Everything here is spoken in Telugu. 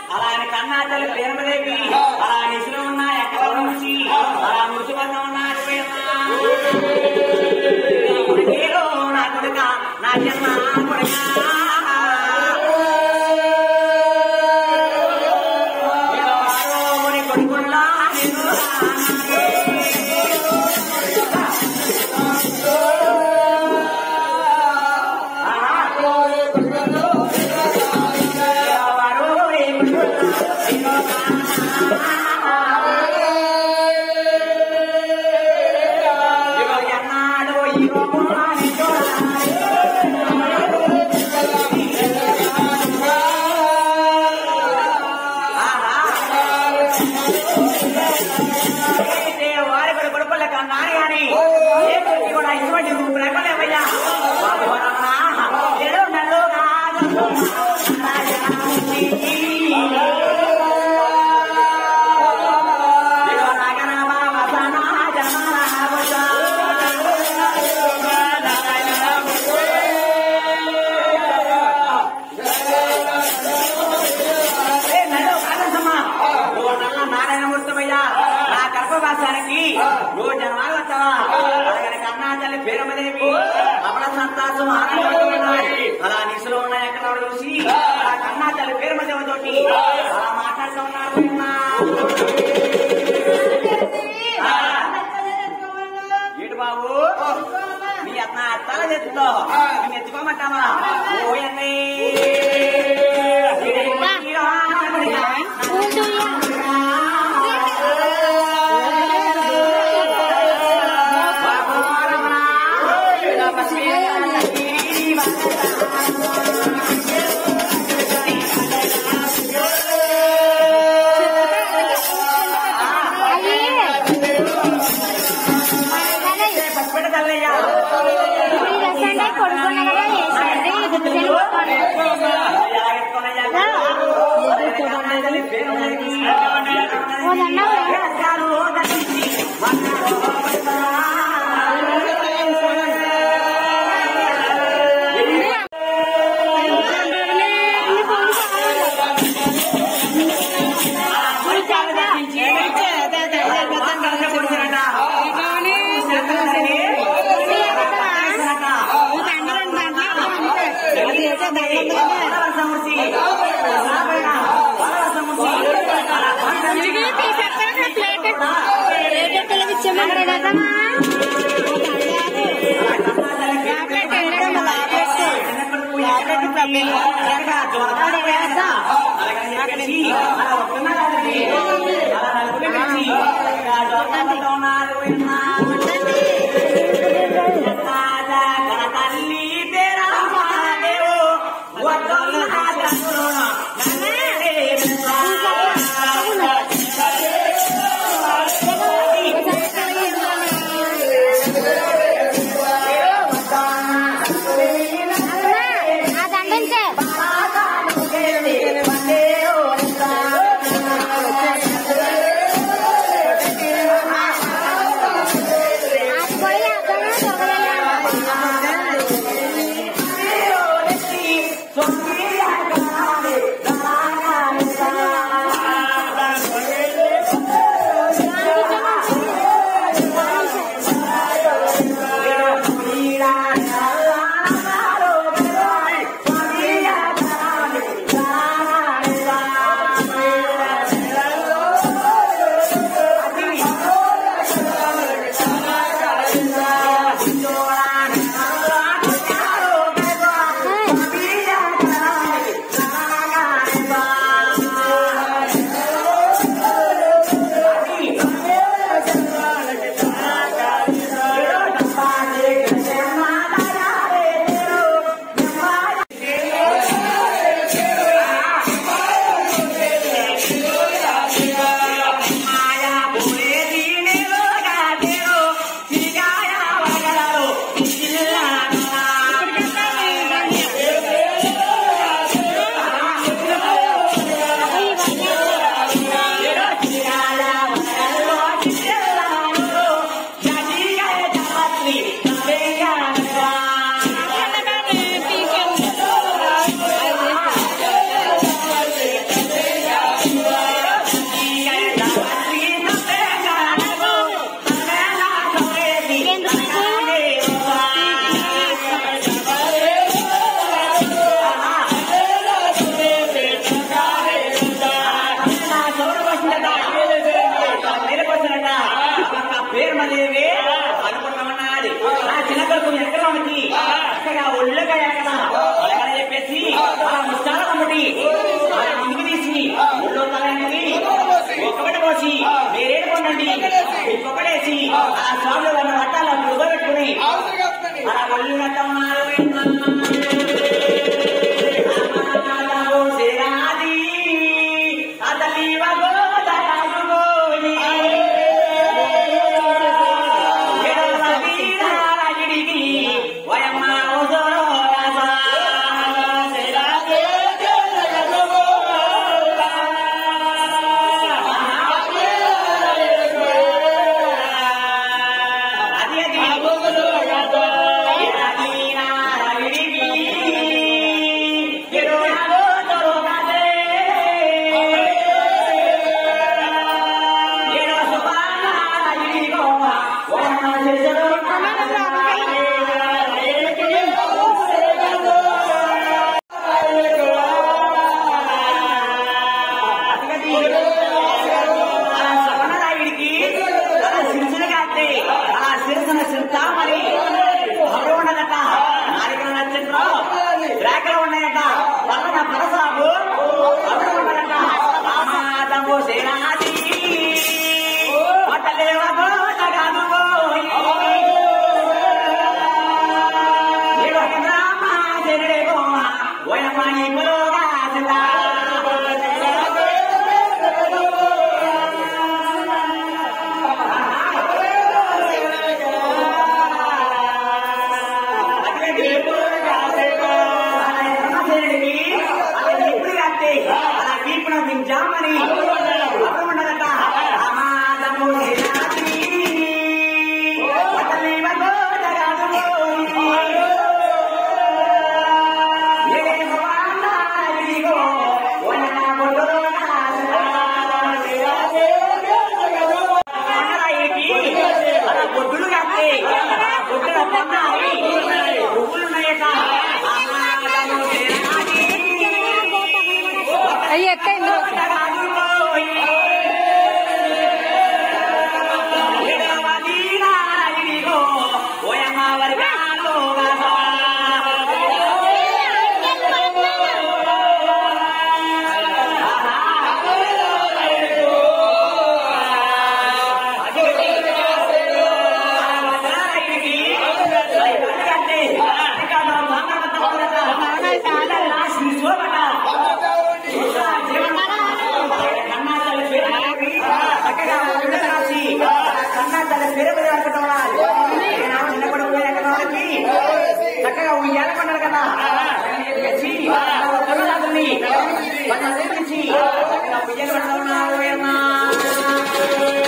అలా ఆయన కన్నా తల్లి ప్రేమదేవి అలా నిశలో ఉన్న ఎక్కడ నుంచి అలా ముసుగంగా ఉన్న కొడుకేలో నా కొడుక నా జన్మ కొడుక కొడుకుల్లా నేను వారి కూడా కొడుకుల కన్నారు కానీ ఏ కొడుకు కూడా ఇటువంటి ప్రకలేవయ్యా ఏదో నల్లు నారాయణమూర్తమయ్యా నా గర్భవాసానికి నువ్వు జన్మాలు వస్తావా అలాగని కన్నా తల్లి పేరమదేవి అమల సంతాసం ఆనందపడుతున్నాయి అలా నిసులో ఉన్న ఎక్కడ చూసి ఆ కన్నా తల్లి పేరమదేవి తోటి అలా మాట్లాడుతూ ఉన్నారు ఆ, ఏడు బాబు మీ అత్త తల చేతితో నేను ఎత్తుకోమంటావా ఓయన్నీ ఆ దండం సార్ ఆ పేరమదేవి అనుకుంటామన్నది నా చిన్న కొడుకు ఎక్కడానికి చక్కగా ఒళ్ళగా ఎక్కడ అలాగని చెప్పేసి అలా ముస్తాల కమ్మటి అలా ముందుకు తీసి ఒళ్ళో తలని ఒక్కటి పోసి వేరేడు కొండండి ఇంకొకటేసి ఆ స్వామిలో ఉన్న వట్టాలు పెట్టుకుని అలా ఒళ్ళు కట్టమన్నారు సేరాది అతని వగోదరాజుగోని ఉన్నాయట పక్కన పరసాబు అక్కడ ఉన్నాయట రామాదము సేనాది పట్టలేవ గోటగాను జామని ఉండదట రామాదము సేనాది పట్టలేవ గోటగాను అయ్యి ఎక్క ఇందులో చక్కగా ఉయ్యాల కొన్నారు కదా చేసి కొనలాగుంది కొనలాగించి చక్కగా ఉయ్యాల కొన్నారు